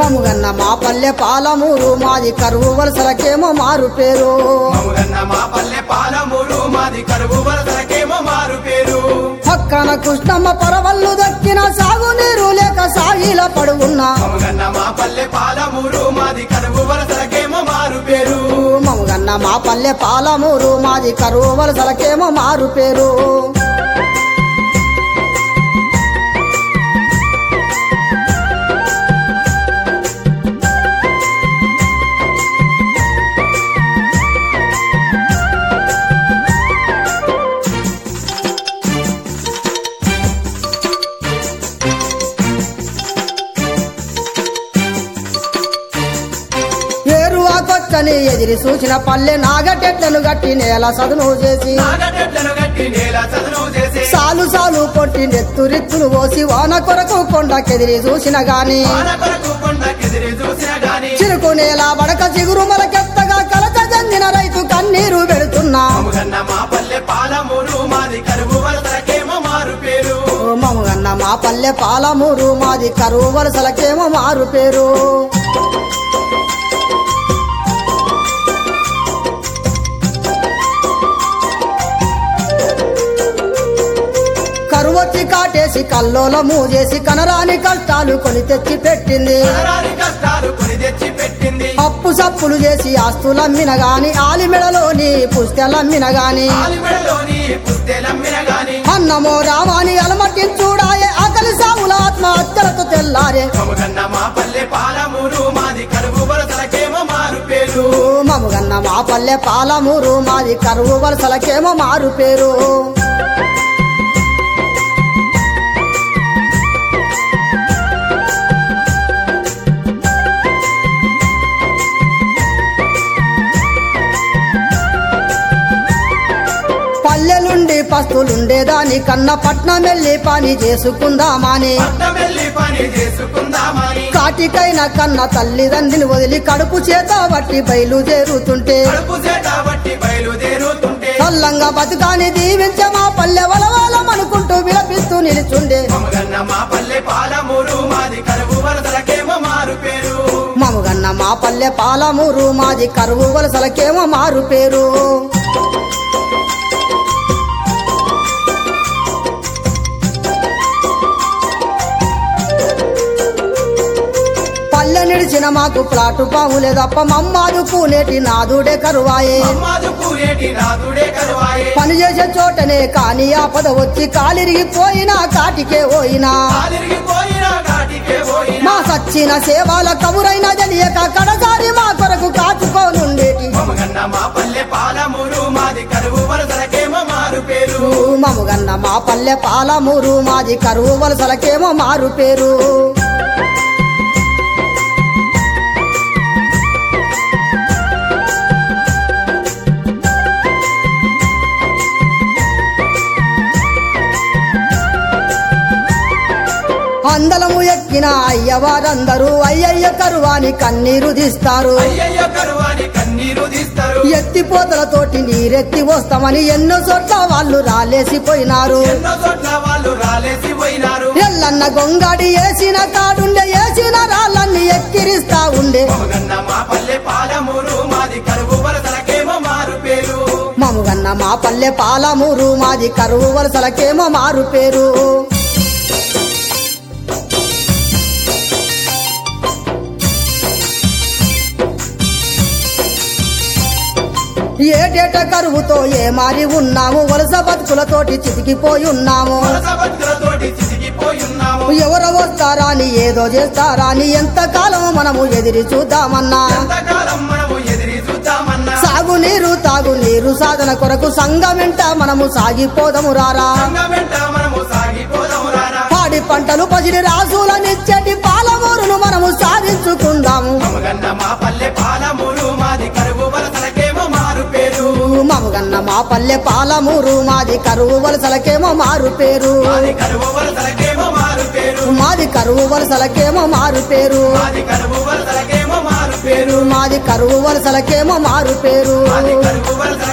మముగన్న మా పల్లె పాలమూరు మాది కరువు వలసలకేమో మారు పేరు మముగన్న మా పల్లె పాలమూరు మాది కరువు వరసలకేమో మారు పేరు పక్కన కృష్ణమ్మ పరవళ్ళు దక్కిన సాగునీరు లేక సాగిల పడువున్నా మముగన్న మా పల్లె పాలమూరు మాది కరువు వరసలకేమో మారు పేరు మముగన్న మా పల్లె పాలమూరు మాది కరువు వలసలకేమో మారు పేరు ఏరువాకొచ్చని ఎదిరి చూసిన పల్లె నాగటెట్లను గట్టి నేల సదును చేసి నాగటెట్లను గట్టి నేల చదును చేసే సాలు సాలు కొట్టి నెత్తురిత్తులు పోసి వాన కొరకు కొండకెదిరి చూసిన గాని వాన కొరకు కొండకెదిరి చూసిన గాని చిరుకు నేల బడక చిగురు మొలకెత్తగా కలత చెందిన రైతు కన్నీరు పెడుతున్నా మముగన్న మా పల్లె పాలమూరు మాది కరువు వరసలకేమో మారు పేరు ఓ మముగన్న మా పల్లె పాలమూరు మాది కరువు వలసలకేమో మారు పేరు కరువొచ్చి కాటేసి కల్లోలము చేసి కనరాని కష్టాలు కొని తెచ్చి పెట్టింది అనరాని కష్టాలు కొని తెచ్చి పెట్టింది అప్పు సప్పులు చేసి ఆస్తులమ్మిన గాని ఆలిమెడలోని పుస్తెలమ్మిన గాని ఆలిమెడలోని పుస్తెలమ్మిన గాని అన్నమో రామాని అలమట్టి చూడాయే ఆకలి సాగుల ఆత్మహత్యలతో తెల్లారే మముగన్న మా పల్లె పాలమూరు మాది కరువు వరసలకేమో మారు పేరు మముగన్న మా పల్లె పాలమూరు మాది కరువు వలసలకేమో మారు పేరు పల్లెలుండి పస్తులుండేదాని కన్న పట్నం వెళ్ళి పని చేసుకుందామని పట్టమెల్లి పని చేసుకుందామని కాటికైన కన్న తల్లిదండ్రిని వదిలి కడుపు చేత బట్టి బయలుదేరుతుంటే కడుపు చేత బట్టి బయలుదేరుతుంటే చల్లంగా బతుకాని దీవించ మా పల్లె వలవాలం అనుకుంటూ విలపిస్తూ నిలుచుండే మమగన్న మా పల్లె పాలమూరు మాది కరువు వరదలకేమో మారు పేరు మముగన్న మా పల్లె పాలమూరు మాది కరువు వలసలకేమో మారు పేరు పల్లె నిడిచిన మాకు ప్లాటు పాములే తప్ప మమ్మాదు పూనేటి నాదుడే కరువాయే అమ్మాదు పూరేటి నాదుడే కరువాయే పని చేసే చోటనే కాని ఆపద వచ్చి కాలిరిగిపోయినా కాటికే పోయినా కాలిరిగిపోయినా కాటికే మా పోయినా సచ్చిన సేవల కబురైన తెలియక కడసారి మా కొరకు కాచుకోనుండేటి మమగన్న మా పల్లె పాలమూరు మాది కరువు వరదలకేమో మారు పేరు మముగన్న మా పల్లె పాలమూరు మాది కరువు వలసలకేమో మారు పేరు అందలము ఎక్కిన అయ్యవారందరూ అయ్యయ్య కరువాని కన్నీరు తీస్తారు అయ్యయ్య కరువాని కన్నీరు తీస్తారు ఎత్తిపోతలతోటి నీరెత్తి వస్తామని ఎన్నో చోట్ల వాళ్ళు రాలేసిపోయినారు ఎన్నో చోట్ల వాళ్ళు రాలేసి పోయినారు ఎల్లన్న గొంగాడి వేసిన కాడుండే వేసిన రాళ్ళన్ని ఎక్కిరిస్తా ఉండే మమగన్న మా పల్లె పాలమూరు మాది కరువు వరదలకేమో మారు పేరు మముగన్న మా పల్లె పాలమూరు మాది కరువు వలసలకేమో మారు పేరు ఏటేట కరువుతో ఏ మారి ఉన్నాము వలస బతుకులతోటి చితికిపోయి ఉన్నాము వలస బతుకులతోటి చితికిపోయి ఉన్నాము ఎవరు వస్తారా అని ఏదో చేస్తారా అని ఎంతకాలం మనము ఎదిరి చూద్దామన్నా ఎంతకాలం మనము ఎదిరి చూద్దామన్నా సాగునీరు తాగునీరు సాధన కొరకు సంఘమెంట మనము సాగిపోదము రారా సంగమెంట మనము సాగిపోదాము రారా పాడి పంటలు పసిడి రాసులనిచ్చటి పాలమూరును మనము సాధించుకుందాము మమగన్న మా పల్లె పాలమూరు మాది కరువు వలసలకేమో మారు పేరు మమగన్న మా పల్లె పాలమూరు మాది కరువు వలసలకేమో మారు పేరు మాది కరువు వలసలకేమో మారు పేరు మాది కరువు వలసలకేమో మారు పేరు మాది కరువు వలసలకేమో మారు పేరు మాది కరువు వలసలకేమో మారు పేరు మాది కరువు వలసల